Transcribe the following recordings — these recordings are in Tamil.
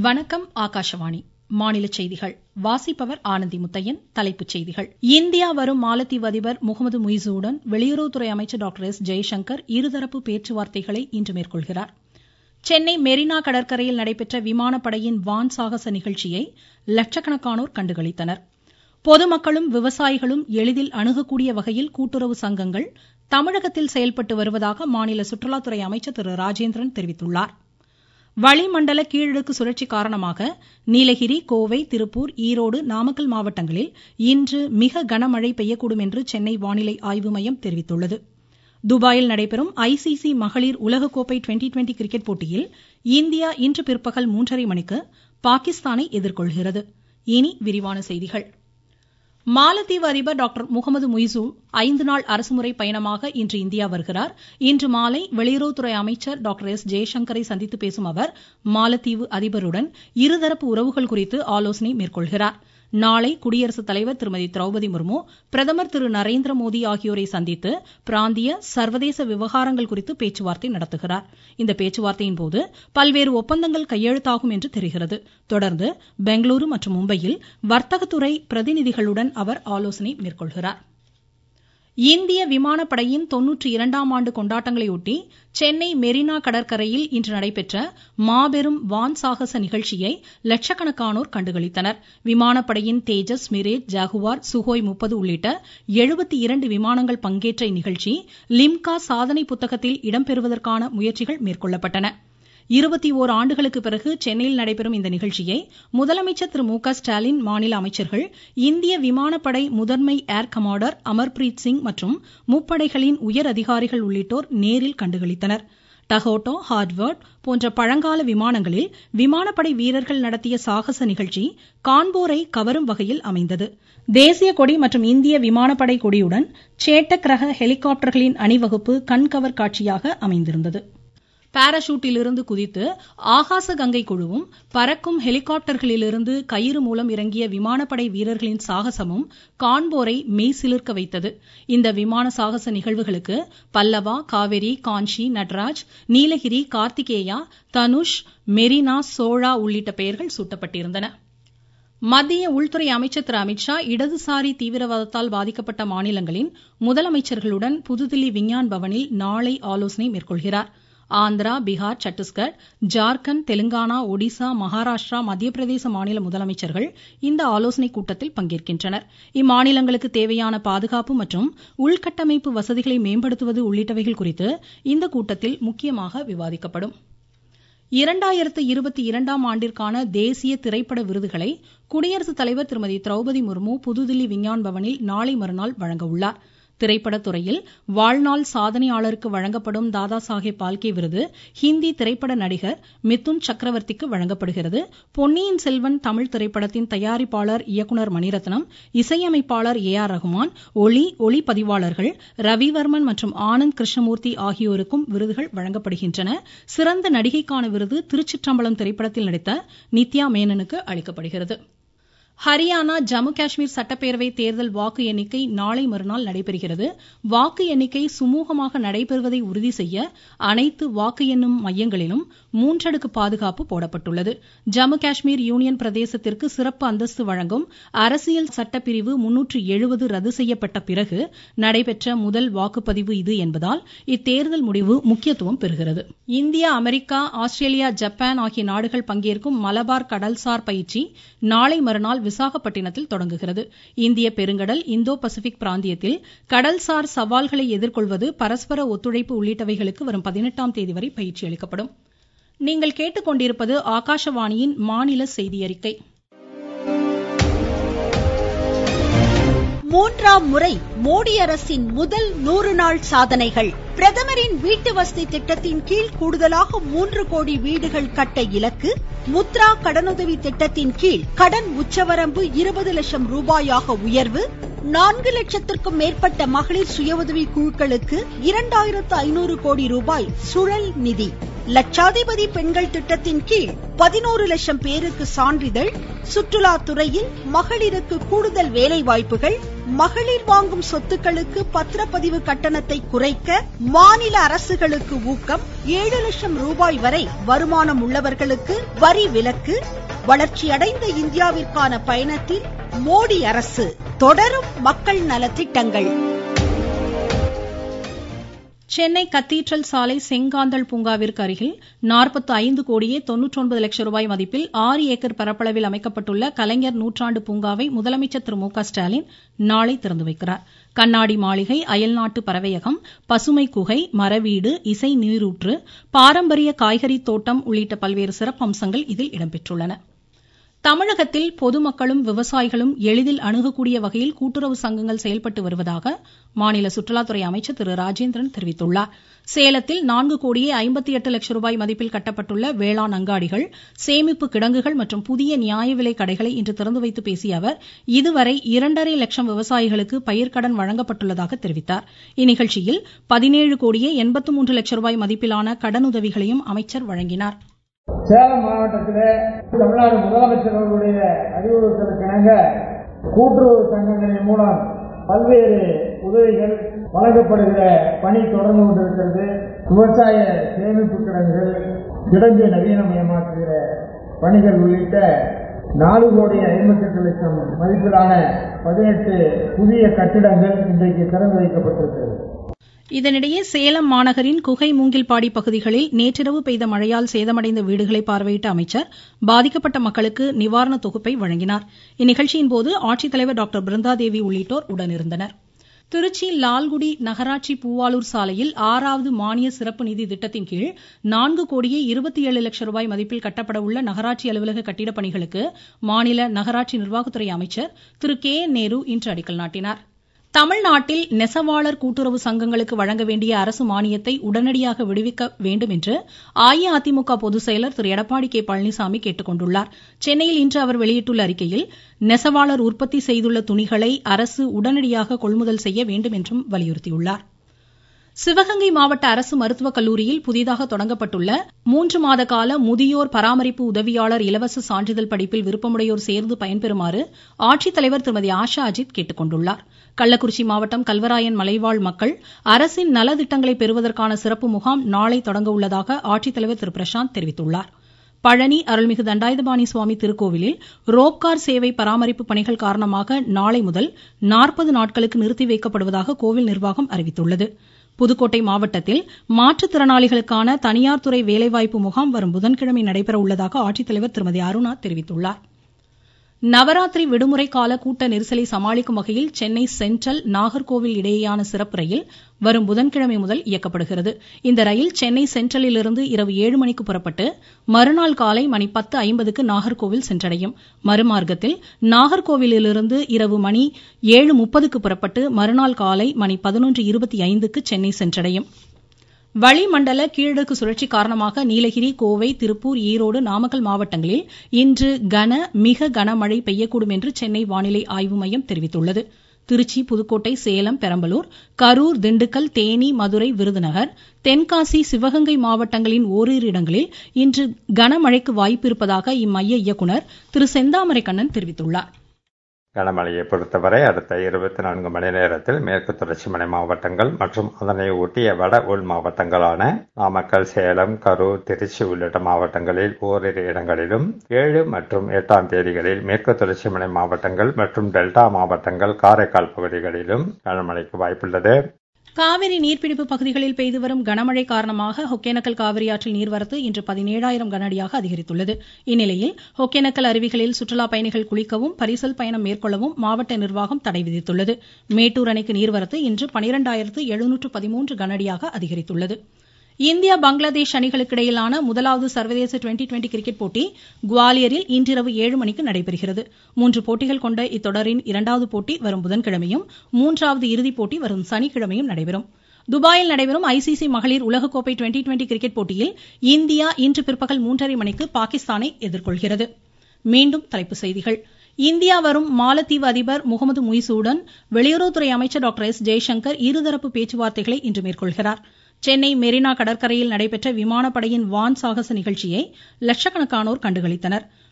வணக்கம் ஆகாஷவாணி மாநில செய்திகள் வாசிப்பவர் ஆனந்தி முத்தையன் தலைப்புச் செய்திகள் இந்தியா வரும் மாலத்தீவு அதிபர் முகமது முயிஸுடன் வெளியுறவுத்துறை அமைச்சர் டாக்டர் எஸ் ஜெய்சங்கர் இருதரப்பு பேச்சுவார்த்தைகளை இன்று மேற்கொள்கிறார் சென்னை மெரினா கடற்கரையில் நடைபெற்ற விமானப்படையின் வான் சாகச நிகழ்ச்சியை லட்சக்கணக்கானோர் கண்டுகளித்தனர் பொதுமக்களும் விவசாயிகளும் எளிதில் அணுகக்கூடிய வகையில் கூட்டுறவு சங்கங்கள் தமிழகத்தில் செயல்பட்டு வருவதாக மாநில சுற்றுலாத்துறை அமைச்சர் திரு ராஜேந்திரன் தெரிவித்துள்ளார் வளிமண்டல கீழடுக்கு சுழற்சி காரணமாக நீலகிரி கோவை திருப்பூர் ஈரோடு நாமக்கல் மாவட்டங்களில் இன்று மிக கனமழை பெய்யக்கூடும் என்று சென்னை வானிலை ஆய்வு மையம் தெரிவித்துள்ளது துபாயில் நடைபெறும் ஐசிசி மகளிர் உலகக்கோப்பை டுவெண்டி டுவெண்டி கிரிக்கெட் போட்டியில் இந்தியா இன்று பிற்பகல் மூன்றரை மணிக்கு பாகிஸ்தானை எதிர்கொள்கிறது இனி விரிவான செய்திகள் மாலத்தீவு அதிபர் டாக்டர் முகமது முயிஸு ஐந்து நாள் அரசுமுறை பயணமாக இன்று இந்தியா வருகிறார் இன்று மாலை வெளியுறவுத்துறை அமைச்சர் டாக்டர் எஸ் ஜெய்சங்கரை சந்தித்து பேசும் அவர் மாலத்தீவு அதிபருடன் இருதரப்பு உறவுகள் குறித்து ஆலோசனை மேற்கொள்கிறார் நாளை குடியரசுத் தலைவர் திருமதி திரௌபதி முர்மு பிரதமர் திரு நரேந்திர மோடி ஆகியோரை சந்தித்து பிராந்திய சர்வதேச விவகாரங்கள் குறித்து பேச்சுவார்த்தை நடத்துகிறார் இந்த பேச்சுவார்த்தையின் போது பல்வேறு ஒப்பந்தங்கள் கையெழுத்தாகும் என்று தெரிகிறது தொடர்ந்து பெங்களூரு மற்றும் மும்பையில் வர்த்தகத்துறை பிரதிநிதிகளுடன் அவர் ஆலோசனை மேற்கொள்கிறார் இந்திய விமானப்படையின் தொன்னூற்றி இரண்டாம் ஆண்டு கொண்டாட்டங்களையொட்டி சென்னை மெரினா கடற்கரையில் இன்று நடைபெற்ற மாபெரும் வான் சாகச நிகழ்ச்சியை லட்சக்கணக்கானோர் கண்டுகளித்தனர் விமானப்படையின் தேஜஸ் மிரேஜ் ஜாகுவார் சுகோய் முப்பது உள்ளிட்ட எழுபத்தி இரண்டு விமானங்கள் பங்கேற்ற இந்நிகழ்ச்சி லிம்கா சாதனை புத்தகத்தில் இடம்பெறுவதற்கான முயற்சிகள் மேற்கொள்ளப்பட்டன இருபத்தி ஓர் ஆண்டுகளுக்கு பிறகு சென்னையில் நடைபெறும் இந்த நிகழ்ச்சியை முதலமைச்சர் திரு மு க ஸ்டாலின் மாநில அமைச்சர்கள் இந்திய விமானப்படை முதன்மை ஏர் கமாண்டர் அமர்பிரீத் சிங் மற்றும் முப்படைகளின் உயர் அதிகாரிகள் உள்ளிட்டோர் நேரில் கண்டுகளித்தனர் டகோட்டோ ஹார்ட்வர்ட் போன்ற பழங்கால விமானங்களில் விமானப்படை வீரர்கள் நடத்திய சாகச நிகழ்ச்சி காண்போரை கவரும் வகையில் அமைந்தது தேசிய கொடி மற்றும் இந்திய விமானப்படை கொடியுடன் சேட்டக் ரக ஹெலிகாப்டர்களின் அணிவகுப்பு கண்கவர் காட்சியாக அமைந்திருந்தது பாராசூட்டிலிருந்து குதித்து ஆகாச கங்கை குழுவும் பறக்கும் ஹெலிகாப்டர்களிலிருந்து கயிறு மூலம் இறங்கிய விமானப்படை வீரர்களின் சாகசமும் காண்போரை மெய்சிலிர்க்க வைத்தது இந்த விமான சாகச நிகழ்வுகளுக்கு பல்லவா காவேரி காஞ்சி நட்ராஜ் நீலகிரி கார்த்திகேயா தனுஷ் மெரினா சோழா உள்ளிட்ட பெயர்கள் சூட்டப்பட்டிருந்தன மத்திய உள்துறை அமைச்சர் திரு அமித்ஷா இடதுசாரி தீவிரவாதத்தால் பாதிக்கப்பட்ட மாநிலங்களின் முதலமைச்சர்களுடன் புதுதில்லி விஞ்ஞான் பவனில் நாளை ஆலோசனை மேற்கொள்கிறார் ஆந்திரா பீகார் சத்தீஸ்கர் ஜார்க்கண்ட் தெலுங்கானா ஒடிசா மகாராஷ்டிரா மத்திய பிரதேச மாநில முதலமைச்சர்கள் இந்த ஆலோசனைக் கூட்டத்தில் பங்கேற்கின்றனர் இம்மாநிலங்களுக்கு தேவையான பாதுகாப்பு மற்றும் உள்கட்டமைப்பு வசதிகளை மேம்படுத்துவது உள்ளிட்டவைகள் குறித்து இந்த கூட்டத்தில் முக்கியமாக விவாதிக்கப்படும் இரண்டாயிரத்து இருபத்தி இரண்டாம் ஆண்டிற்கான தேசிய திரைப்பட விருதுகளை குடியரசுத் தலைவர் திருமதி திரௌபதி முர்மு புதுதில்லி விஞ்ஞான் பவனில் நாளை மறுநாள் வழங்க உள்ளார் திரைப்படத் துறையில் வாழ்நாள் சாதனையாளருக்கு வழங்கப்படும் தாதா சாஹேப் பால்கே விருது ஹிந்தி திரைப்பட நடிகர் மிதுன் சக்கரவர்த்திக்கு வழங்கப்படுகிறது பொன்னியின் செல்வன் தமிழ் திரைப்படத்தின் தயாரிப்பாளர் இயக்குநர் மணிரத்னம் இசையமைப்பாளர் ஏ ஆர் ரகுமான் ஒளி ஒளிப்பதிவாளர்கள் ரவிவர்மன் மற்றும் ஆனந்த் கிருஷ்ணமூர்த்தி ஆகியோருக்கும் விருதுகள் வழங்கப்படுகின்றன சிறந்த நடிகைக்கான விருது திருச்சிற்றம்பலம் திரைப்படத்தில் நடித்த நித்யா மேனனுக்கு அளிக்கப்படுகிறது ஹரியானா ஜம்மு காஷ்மீர் சட்டப்பேரவை தேர்தல் வாக்கு எண்ணிக்கை நாளை மறுநாள் நடைபெறுகிறது வாக்கு எண்ணிக்கை சுமூகமாக நடைபெறுவதை உறுதி செய்ய அனைத்து வாக்கு எண்ணும் மையங்களிலும் மூன்றடுக்கு பாதுகாப்பு போடப்பட்டுள்ளது ஜம்மு காஷ்மீர் யூனியன் பிரதேசத்திற்கு சிறப்பு அந்தஸ்து வழங்கும் அரசியல் சட்டப்பிரிவு முன்னூற்று எழுபது ரத்து செய்யப்பட்ட பிறகு நடைபெற்ற முதல் வாக்குப்பதிவு இது என்பதால் இத்தேர்தல் முடிவு முக்கியத்துவம் பெறுகிறது இந்தியா அமெரிக்கா ஆஸ்திரேலியா ஜப்பான் ஆகிய நாடுகள் பங்கேற்கும் மலபார் கடல்சார் பயிற்சி நாளை மறுநாள் விசாகப்பட்டினத்தில் தொடங்குகிறது இந்திய பெருங்கடல் இந்தோ பசிபிக் பிராந்தியத்தில் கடல்சார் சவால்களை எதிர்கொள்வது பரஸ்பர ஒத்துழைப்பு உள்ளிட்டவைகளுக்கு வரும் பதினெட்டாம் தேதி வரை பயிற்சி அளிக்கப்படும் நீங்கள் கேட்டுக்கொண்டிருப்பது ஆகாஷவாணியின் மாநில செய்தி அறிக்கை மூன்றாம் முறை மோடி அரசின் முதல் நூறு நாள் சாதனைகள் பிரதமரின் வீட்டு வசதி திட்டத்தின் கீழ் கூடுதலாக மூன்று கோடி வீடுகள் கட்ட இலக்கு முத்ரா கடனுதவி திட்டத்தின் கீழ் கடன் உச்சவரம்பு இருபது லட்சம் ரூபாயாக உயர்வு நான்கு லட்சத்திற்கும் மேற்பட்ட மகளிர் சுய உதவி குழுக்களுக்கு இரண்டாயிரத்து ஐநூறு கோடி ரூபாய் சுழல் நிதி லட்சாதிபதி பெண்கள் திட்டத்தின் கீழ் பதினோரு லட்சம் பேருக்கு சான்றிதழ் சுற்றுலா துறையில் மகளிருக்கு கூடுதல் வேலை வாய்ப்புகள் மகளிர் வாங்கும் சொத்துக்களுக்கு பத்திரப்பதிவு கட்டணத்தை குறைக்க மாநில அரசுகளுக்கு ஊக்கம் ஏழு லட்சம் ரூபாய் வரை வருமானம் உள்ளவர்களுக்கு வரி விலக்கு வளர்ச்சியடைந்த இந்தியாவிற்கான பயணத்தில் மோடி அரசு தொடரும் மக்கள் நலத்திட்டங்கள் சென்னை கத்தீட்ரல் சாலை செங்காந்தள் பூங்காவிற்கு அருகில் நாற்பத்து ஐந்து கோடியே தொன்னூற்றொன்பது லட்சம் ரூபாய் மதிப்பில் ஆறு ஏக்கர் பரப்பளவில் அமைக்கப்பட்டுள்ள கலைஞர் நூற்றாண்டு பூங்காவை முதலமைச்சர் திரு மு க ஸ்டாலின் நாளை திறந்து வைக்கிறார் கண்ணாடி மாளிகை அயல்நாட்டு பறவையகம் பசுமை குகை மரவீடு இசை நீரூற்று பாரம்பரிய காய்கறி தோட்டம் உள்ளிட்ட பல்வேறு சிறப்பம்சங்கள் இதில் இடம்பெற்றுள்ளன தமிழகத்தில் பொதுமக்களும் விவசாயிகளும் எளிதில் அணுகக்கூடிய வகையில் கூட்டுறவு சங்கங்கள் செயல்பட்டு வருவதாக மாநில சுற்றுலாத்துறை அமைச்சர் திரு ராஜேந்திரன் தெரிவித்துள்ளார் சேலத்தில் நான்கு கோடியே ஐம்பத்தி எட்டு லட்சம் ரூபாய் மதிப்பில் கட்டப்பட்டுள்ள வேளாண் அங்காடிகள் சேமிப்பு கிடங்குகள் மற்றும் புதிய நியாய விலை கடைகளை இன்று திறந்து வைத்து பேசிய அவர் இதுவரை இரண்டரை லட்சம் விவசாயிகளுக்கு பயிர்க்கடன் வழங்கப்பட்டுள்ளதாக தெரிவித்தார் இந்நிகழ்ச்சியில் பதினேழு கோடியே எண்பத்து மூன்று லட்சம் ரூபாய் மதிப்பிலான கடனுதவிகளையும் அமைச்சர் வழங்கினார் சேலம் மாவட்டத்திலே தமிழ்நாடு முதலமைச்சர் அவர்களுடைய அறிவுறுத்தலுக்கிணங்க கூட்டுறவு சங்கங்களின் மூலம் பல்வேறு உதவிகள் வழங்கப்படுகிற பணி தொடர்ந்து கொண்டிருக்கிறது விவசாய சேமிப்பு கிடங்குகள் கிடங்கு நவீனமயமாக்குகிற பணிகள் உள்ளிட்ட நாலு கோடி ஐம்பத்தெட்டு லட்சம் மதிப்பிலான பதினெட்டு புதிய கட்டிடங்கள் இன்றைக்கு திறந்து வைக்கப்பட்டிருக்கிறது இதனிடையே சேலம் மாநகரின் குகை மூங்கில்பாடி பகுதிகளில் நேற்றிரவு பெய்த மழையால் சேதமடைந்த வீடுகளை பார்வையிட்ட அமைச்சர் பாதிக்கப்பட்ட மக்களுக்கு நிவாரண தொகுப்பை வழங்கினார் இந்நிகழ்ச்சியின் போது ஆட்சித்தலைவர் டாக்டர் பிருந்தாதேவி உள்ளிட்டோர் உடனிருந்தனர் திருச்சி லால்குடி நகராட்சி பூவாலூர் சாலையில் ஆறாவது மானிய சிறப்பு நிதி திட்டத்தின் கீழ் நான்கு கோடியே இருபத்தி ஏழு லட்சம் ரூபாய் மதிப்பில் கட்டப்பட உள்ள நகராட்சி அலுவலக கட்டிடப் பணிகளுக்கு மாநில நகராட்சி நிர்வாகத்துறை அமைச்சர் திரு கே நேரு இன்று அடிக்கல் நாட்டினார் தமிழ்நாட்டில் நெசவாளர் கூட்டுறவு சங்கங்களுக்கு வழங்க வேண்டிய அரசு மானியத்தை உடனடியாக விடுவிக்க வேண்டும் என்று அஇஅதிமுக பொதுச் செயலர் திரு எடப்பாடி கே பழனிசாமி கேட்டுக் கொண்டுள்ளார் சென்னையில் இன்று அவர் வெளியிட்டுள்ள அறிக்கையில் நெசவாளர் உற்பத்தி செய்துள்ள துணிகளை அரசு உடனடியாக கொள்முதல் செய்ய வேண்டும் என்றும் வலியுறுத்தியுள்ளார் சிவகங்கை மாவட்ட அரசு மருத்துவக் கல்லூரியில் புதிதாக தொடங்கப்பட்டுள்ள மூன்று மாத கால முதியோர் பராமரிப்பு உதவியாளர் இலவச சான்றிதழ் படிப்பில் விருப்பமுடையோர் சேர்ந்து பயன்பெறுமாறு ஆட்சித்தலைவர் திருமதி ஆஷா அஜித் கேட்டுக் கொண்டுள்ளார் கள்ளக்குறிச்சி மாவட்டம் கல்வராயன் மலைவாழ் மக்கள் அரசின் நலத்திட்டங்களை பெறுவதற்கான சிறப்பு முகாம் நாளை தொடங்க உள்ளதாக ஆட்சித்தலைவர் திரு பிரசாந்த் தெரிவித்துள்ளார் பழனி அருள்மிகு தண்டாயுதபாணி சுவாமி திருக்கோவிலில் ரோப்கார் சேவை பராமரிப்பு பணிகள் காரணமாக நாளை முதல் நாற்பது நாட்களுக்கு நிறுத்தி வைக்கப்படுவதாக கோவில் நிர்வாகம் அறிவித்துள்ளது புதுக்கோட்டை மாவட்டத்தில் மாற்றுத்திறனாளிகளுக்கான தனியார் துறை வேலைவாய்ப்பு முகாம் வரும் புதன்கிழமை நடைபெற உள்ளதாக ஆட்சித்தலைவர் திருமதி அருணா தெரிவித்துள்ளார் நவராத்திரி விடுமுறை கால கூட்ட நெரிசலை சமாளிக்கும் வகையில் சென்னை சென்ட்ரல் நாகர்கோவில் இடையேயான சிறப்பு ரயில் வரும் புதன்கிழமை முதல் இயக்கப்படுகிறது இந்த ரயில் சென்னை சென்ட்ரலிலிருந்து இரவு ஏழு மணிக்கு புறப்பட்டு மறுநாள் காலை மணி பத்து ஐம்பதுக்கு நாகர்கோவில் சென்றடையும் மறுமார்க்கத்தில் நாகர்கோவிலிருந்து இரவு மணி ஏழு முப்பதுக்கு புறப்பட்டு மறுநாள் காலை மணி பதினொன்று இருபத்தி ஐந்துக்கு சென்னை சென்றடையும் வளிமண்டல கீழடுக்கு சுழற்சி காரணமாக நீலகிரி கோவை திருப்பூர் ஈரோடு நாமக்கல் மாவட்டங்களில் இன்று கன மிக கனமழை பெய்யக்கூடும் என்று சென்னை வானிலை ஆய்வு மையம் தெரிவித்துள்ளது திருச்சி புதுக்கோட்டை சேலம் பெரம்பலூர் கரூர் திண்டுக்கல் தேனி மதுரை விருதுநகர் தென்காசி சிவகங்கை மாவட்டங்களின் ஓரிரு இடங்களில் இன்று கனமழைக்கு வாய்ப்பு இருப்பதாக இம்மைய இயக்குநர் திரு செந்தாமரை கண்ணன் தெரிவித்துள்ளார் கனமழையை பொறுத்தவரை அடுத்த இருபத்தி நான்கு மணி நேரத்தில் மேற்கு தொடர்ச்சி மலை மாவட்டங்கள் மற்றும் அதனை ஒட்டிய வட உள் மாவட்டங்களான நாமக்கல் சேலம் கரூர் திருச்சி உள்ளிட்ட மாவட்டங்களில் ஓரிரு இடங்களிலும் ஏழு மற்றும் எட்டாம் தேதிகளில் மேற்கு தொடர்ச்சி மலை மாவட்டங்கள் மற்றும் டெல்டா மாவட்டங்கள் காரைக்கால் பகுதிகளிலும் கனமழைக்கு வாய்ப்புள்ளது காவிரி நீர்பிடிப்பு பகுதிகளில் பெய்து வரும் கனமழை காரணமாக ஒகேனக்கல் காவிரி ஆற்றில் நீர்வரத்து இன்று பதினேழாயிரம் கனஅடியாக அதிகரித்துள்ளது இந்நிலையில் ஒகேனக்கல் அருவிகளில் சுற்றுலா பயணிகள் குளிக்கவும் பரிசல் பயணம் மேற்கொள்ளவும் மாவட்ட நிர்வாகம் தடை விதித்துள்ளது மேட்டூர் அணைக்கு நீர்வரத்து இன்று பனிரெண்டாயிரத்து எழுநூற்று பதிமூன்று கனஅடியாக அதிகரித்துள்ளது இந்தியா பங்களாதேஷ் அணிகளுக்கு இடையிலான முதலாவது சர்வதேச டுவெண்டி டுவெண்டி கிரிக்கெட் போட்டி குவாலியரில் இன்றிரவு ஏழு மணிக்கு நடைபெறுகிறது மூன்று போட்டிகள் கொண்ட இத்தொடரின் இரண்டாவது போட்டி வரும் புதன்கிழமையும் மூன்றாவது இறுதிப் போட்டி வரும் சனிக்கிழமையும் நடைபெறும் துபாயில் நடைபெறும் ஐசிசி மகளிர் உலகக்கோப்பை டுவெண்டி டுவெண்டி கிரிக்கெட் போட்டியில் இந்தியா இன்று பிற்பகல் மூன்றரை மணிக்கு பாகிஸ்தானை எதிர்கொள்கிறது மீண்டும் தலைப்புச் செய்திகள் இந்தியா வரும் மாலத்தீவு அதிபர் முகமது முய்சுடன் வெளியுறவுத்துறை அமைச்சர் டாக்டர் எஸ் ஜெய்சங்கர் இருதரப்பு பேச்சுவார்த்தைகளை இன்று மேற்கொள்கிறார் சென்னை மெரினா கடற்கரையில் நடைபெற்ற விமானப்படையின் வான் சாகச நிகழ்ச்சியை லட்சக்கணக்கானோர் கண்டுகளித்தனர்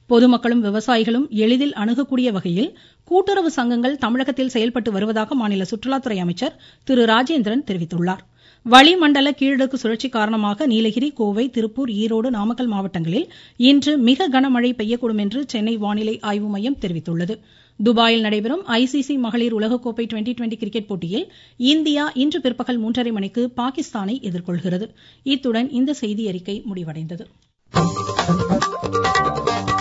பொதுமக்களும் விவசாயிகளும் எளிதில் அணுகக்கூடிய வகையில் கூட்டுறவு சங்கங்கள் தமிழகத்தில் செயல்பட்டு வருவதாக மாநில சுற்றுலாத்துறை அமைச்சர் திரு ராஜேந்திரன் தெரிவித்துள்ளார் வளிமண்டல கீழடுக்கு சுழற்சி காரணமாக நீலகிரி கோவை திருப்பூர் ஈரோடு நாமக்கல் மாவட்டங்களில் இன்று மிக கனமழை பெய்யக்கூடும் என்று சென்னை வானிலை ஆய்வு மையம் தெரிவித்துள்ளது துபாயில் நடைபெறும் ஐசிசி மகளிர் உலகக்கோப்பை டுவெண்டி டுவெண்டி கிரிக்கெட் போட்டியில் இந்தியா இன்று பிற்பகல் மூன்றரை மணிக்கு பாகிஸ்தானை எதிர்கொள்கிறது இத்துடன் இந்த செய்தியறிக்கை முடிவடைந்தது